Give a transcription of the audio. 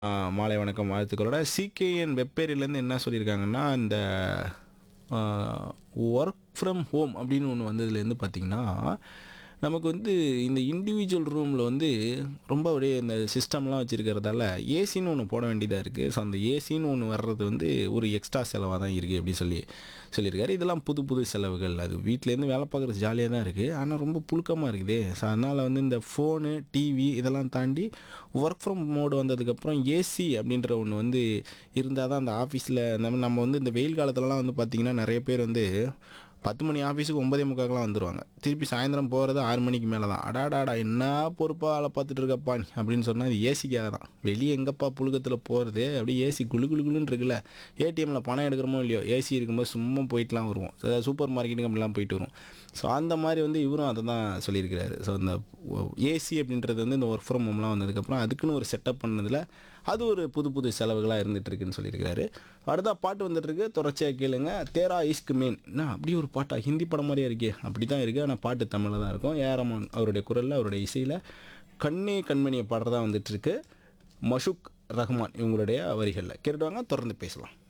ஆ, மாலை வணக்கம் வாழ்த்துக்களோட சிகேஎன் வெப்பேரியிலேருந்து என்ன சொல்லியிருக்காங்கன்னா இந்த ஒர்க் ஃப்ரம் ஹோம் அப்படின்னு ஒன்று வந்ததுலேருந்து பார்த்திங்கன்னா நமக்கு வந்து இந்த இண்டிவிஜுவல் ரூமில் வந்து ரொம்ப அப்படியே இந்த சிஸ்டம்லாம் வச்சுருக்கிறதால ஏசின்னு ஒன்று போட வேண்டியதாக இருக்குது ஸோ அந்த ஏசின்னு ஒன்று வர்றது வந்து ஒரு எக்ஸ்ட்ரா செலவாக தான் இருக்குது அப்படின்னு சொல்லி சொல்லியிருக்காரு இதெல்லாம் புது புது செலவுகள் அது வீட்டிலேருந்து வேலை பார்க்குறது ஜாலியாக தான் இருக்குது ஆனால் ரொம்ப புழுக்கமாக இருக்குது ஸோ அதனால் வந்து இந்த ஃபோனு டிவி இதெல்லாம் தாண்டி ஒர்க் ஃப்ரம் மோடு வந்ததுக்கப்புறம் ஏசி அப்படின்ற ஒன்று வந்து இருந்தால் தான் அந்த ஆஃபீஸில் நம்ம நம்ம வந்து இந்த வெயில் காலத்துலலாம் வந்து பார்த்திங்கன்னா நிறைய பேர் வந்து பத்து மணி ஆஃபீஸுக்கு ஒன்பதே முக்காக்கெலாம் வந்துடுவாங்க திருப்பி சாயந்தரம் போகிறது ஆறு மணிக்கு மேலே தான் அடாடாடா என்ன பொறுப்பாக வேலை பார்த்துட்டு இருக்கப்பா நீ அப்படின்னு சொன்னால் அது ஏசிக்காக தான் வெளியே எங்கப்பா புழுக்கத்தில் போகிறது அப்படியே ஏசி குளு குளு குளுன்னு இருக்குல்ல ஏடிஎம்மில் பணம் எடுக்கிறோமோ இல்லையோ ஏசி இருக்கும்போது சும்மா போயிட்டுலாம் வருவோம் அதாவது சூப்பர் மார்க்கெட்டுக்கு அப்படிலாம் போயிட்டு வரும் ஸோ அந்த மாதிரி வந்து இவரும் அதை தான் சொல்லியிருக்கிறாரு ஸோ இந்த ஏசி அப்படின்றது வந்து இந்த ஒர்க் ஃப்ரம் ஹோம்லாம் வந்ததுக்கப்புறம் அதுக்குன்னு ஒரு செட்டப் பண்ணதில் அது ஒரு புது புது செலவுகளாக இருந்துட்டு இருக்குன்னு சொல்லியிருக்கிறாரு அடுத்த பாட்டு வந்துட்டு இருக்கு தொடர்ச்சியாக கேளுங்க தேரா இஸ்க் மேன் என்ன அப்படி ஒரு பாட்டா ஹிந்தி படம் மாதிரியே இருக்கே அப்படி தான் இருக்குது ஆனால் பாட்டு தமிழில் தான் இருக்கும் ஏரமான் அவருடைய குரலில் அவருடைய இசையில் கண்ணே கண்மணியை பாடுறதா வந்துட்டு இருக்கு மஷுக் ரஹ்மான் இவங்களுடைய வரிகளில் கேட்டுவாங்க தொடர்ந்து பேசலாம்